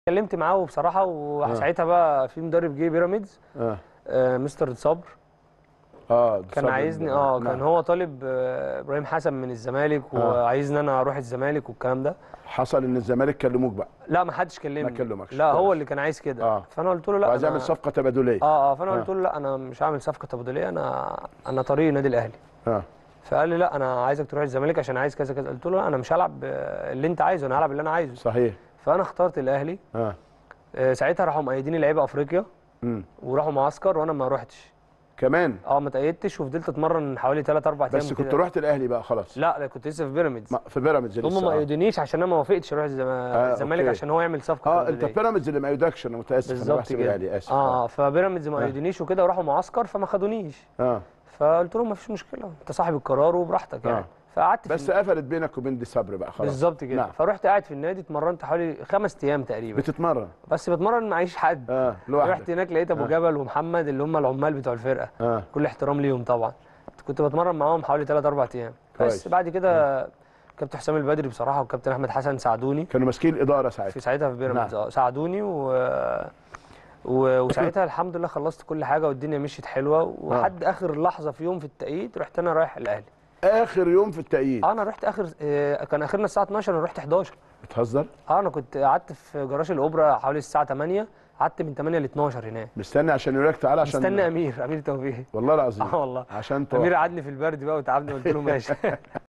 اتكلمت معاه بصراحه وساعتها بقى في مدرب جه بيراميدز اه آه مستر صبر اه كان صبر عايزني ده. اه نعم. كان هو طالب آه، ابراهيم حسن من الزمالك آه. وعايزني انا اروح الزمالك والكلام ده حصل ان الزمالك كلموك بقى لا ما حدش كلمني ما كلمكش. لا هو كويس. اللي كان عايز كده آه. فانا قلت له لا وعايز أنا- يعمل صفقه تبادليه اه اه فانا آه. قلت له لا انا مش هعمل صفقه تبادليه انا انا طريق النادي الاهلي اه فقال لي لا انا عايزك تروح الزمالك عشان عايز كذا كذا قلت له لا انا مش هلعب آه، اللي انت عايزه انا هلعب اللي انا عايزه صحيح فانا اخترت الاهلي اه آه، ساعتها راحوا مأيديني لعيبه افريقيا امم وراحوا معسكر وانا ما روحتش كمان اه ما تأيدتش وفضلت اتمرن حوالي 3 4 ايام بس كنت كده. رحت الاهلي بقى خلاص لا لا كنت لسه في بيراميدز ما- في بيراميدز لسه هم ما آه. ايدونيش عشان انا ما وافقتش اروح الزم- الزمالك أوكي. عشان هو يعمل صفقه اه انت تبادلية. بيراميدز اللي ما يودكش انا متاسف انا بالظبط بحسب كده الاهلي اسف اه اه فبيراميدز ما ايدونيش وكده وراحوا معسكر فما خدونيش اه فقلت لهم ما فيش مشكله انت صاحب القرار وبراحتك يعني آه. فقعدت في بس قفلت بينك وبين دي صبر بقى خلاص بالظبط كده نعم. فرحت قاعد في النادي اتمرنت حوالي خمس ايام تقريبا بتتمرن بس بتمرن معيش حد اه رحت لوحدك هناك لقيت ابو آه. جبل ومحمد اللي هم العمال بتوع الفرقه اه كل احترام ليهم طبعا كنت بتمرن معاهم حوالي 3 4 ايام كويس. بس بعد كده كابتن حسام البدري بصراحه والكابتن احمد حسن ساعدوني كانوا ماسكين الاداره ساعتها في ساعتها في بيراميدز نعم. اه ساعدوني و... و... وساعتها الحمد لله خلصت كل حاجه والدنيا مشيت حلوه وحد اخر لحظه في يوم في التأييد رحت انا رايح الاهلي اخر يوم في التأييد اه انا رحت اخر آه، كان اخرنا الساعه 12 انا رحت 11 بتهزر اه انا كنت قعدت في جراج الاوبرا حوالي الساعه 8 قعدت من 8 ل 12 هناك مستني عشان يقول لك تعالى عشان مستني امير امير توفيق والله العظيم اه والله عشان امير تروح قعدني في البرد بقى وتعبني قلت له ماشي